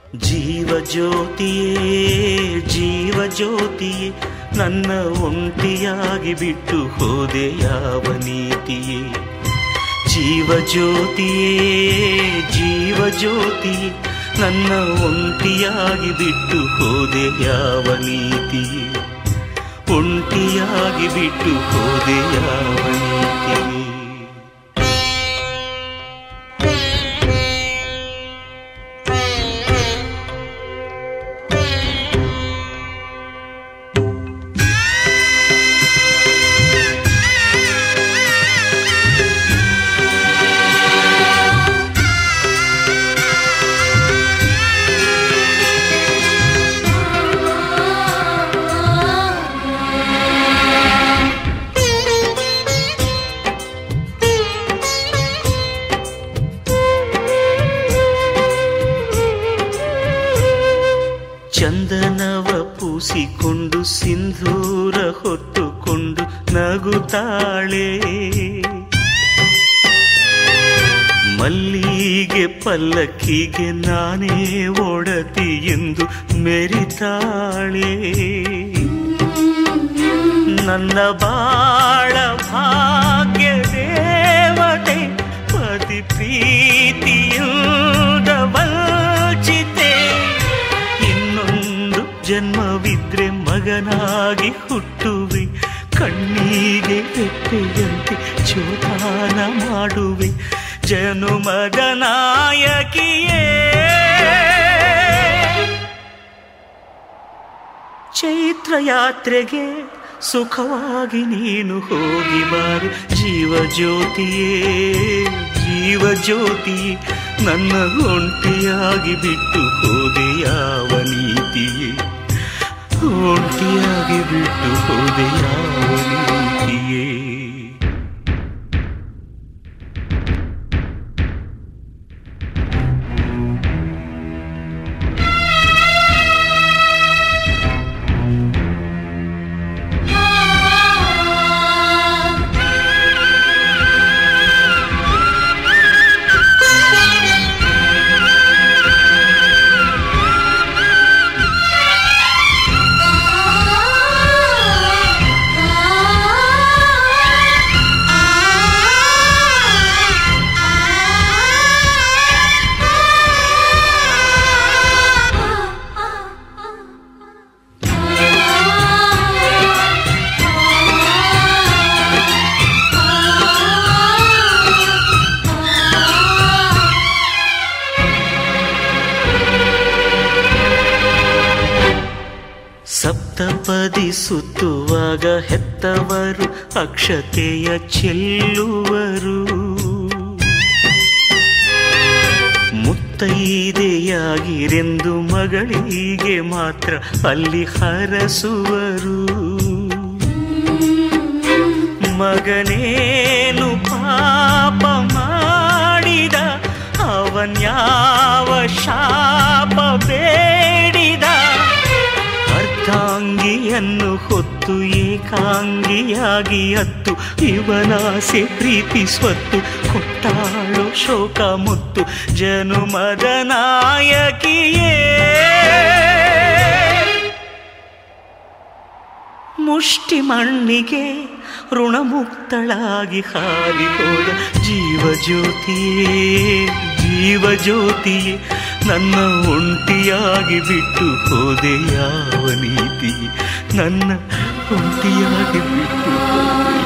ಜೀವ ಜ್ಯೋತಿಯೇ ಜೀವ ಜ್ಯೋತಿಯೇ ನನ್ನ ಒಂಟಿಯಾಗಿ ಬಿಟ್ಟು ಹೋದೆ ಯಾವ ನೀತಿಯೇ ಜೀವ ಜ್ಯೋತಿಯೇ ಜೀವ ಜ್ಯೋತಿಯೇ ನನ್ನ ಒಂಟಿಯಾಗಿ ಬಿಟ್ಟು ಹೋದೆ ಯಾವ ನೀತಿಯೇ ಒಂಟಿಯಾಗಿ ಬಿಟ್ಟು ಹೋದೆ ಯಾವ ನೀತಿಯೇ ಚಂದನವ ಪೂಸಿಕೊಂಡು ಸಿಂಧೂರ ಹೊತ್ತುಕೊಂಡು ನಗುತ್ತಾಳೆ ಮಲ್ಲಿಗೆ ಪಲ್ಲಕ್ಕಿಗೆ ನಾನೇ ಒಡತಿ ಎಂದು ಮೆರಿತಾಳೆ ನನ್ನ ಬಾಳ ಭಾಗ್ಯ ದೇವತೆ ಪತಿ ಪ್ರೀತಿಯಿಂದ ವಂಚಿತೆ ಇನ್ನೊಂದು ಜನ್ಮವಿದ್ರೆ ಮಗನಾಗಿ ಹುಟ್ಟುವೆ ಕಣ್ಣಿಗೆ ರೆಪ್ಪೆಯಂತೆ ಜೋಪಾನ ಮಾಡುವೆ ಜನುಮದ ನಾಯಕಿಯೇ ಚೈತ್ರ ಯಾತ್ರೆಗೆ ಸುಖವಾಗಿ ನೀನು ಹೋಗಿ ಬಾರು ಜೀವ ಜ್ಯೋತಿಯೇ ಜೀವ ಜ್ಯೋತಿಯೇ ನನ್ನ ಒಂಟಿಯಾಗಿ ಬಿಟ್ಟು ಹೋದೆ ಯಾವ ನೀತಿಯೇ ಒಂಟಿಯಾಗಿ ಬಿಟ್ಟು ಹೋದೆ ಯಾವ ನೀತಿಯೇ ಸಪ್ತಪದಿ ಸುತ್ತುವಾಗ ಹೆತ್ತವರು ಅಕ್ಷತೆಯ ಚೆಲ್ಲುವರು ಮುತ್ತೈದೆಯಾಗಿರೆಂದು ಮಗಳಿಗೆ ಮಾತ್ರ ಅಲ್ಲಿ ಹರಸುವರು ಮಗನೇನು ಪಾಪ ಮಾಡಿದ ಅವನ್ಯಾವ ಶಾಪ ಬೇಡಿದ ಅರ್ಧಾಂಗಿಯನ್ನು ಹೊತ್ತು ಏಕಾಂಗಿಯಾಗಿ ಹತ್ತು ಇವನಾಸೆ ಪ್ರೀತಿ ಸ್ವತ್ತು ಕೊಟ್ಟಾಳೋ ಶೋಕ ಮುತ್ತು ಜನುಮದ ನಾಯಕಿಯೇ ಮುಷ್ಟಿ ಮಣ್ಣಿಗೆ ಋಣಮುಕ್ತಳಾಗಿ ಹಾರಿ ಹೋದ ಜೀವ ಜ್ಯೋತಿಯೇ ಜೀವ ಜ್ಯೋತಿಯೇ ನನ್ನ ಒಂಟಿಯಾಗಿ ಬಿಟ್ಟು ಹೋದೆ ಯಾವ ನೀತಿ ನನ್ನ ಒಂಟಿಯಾಗಿ ಬಿಟ್ಟು ಹೋದೆ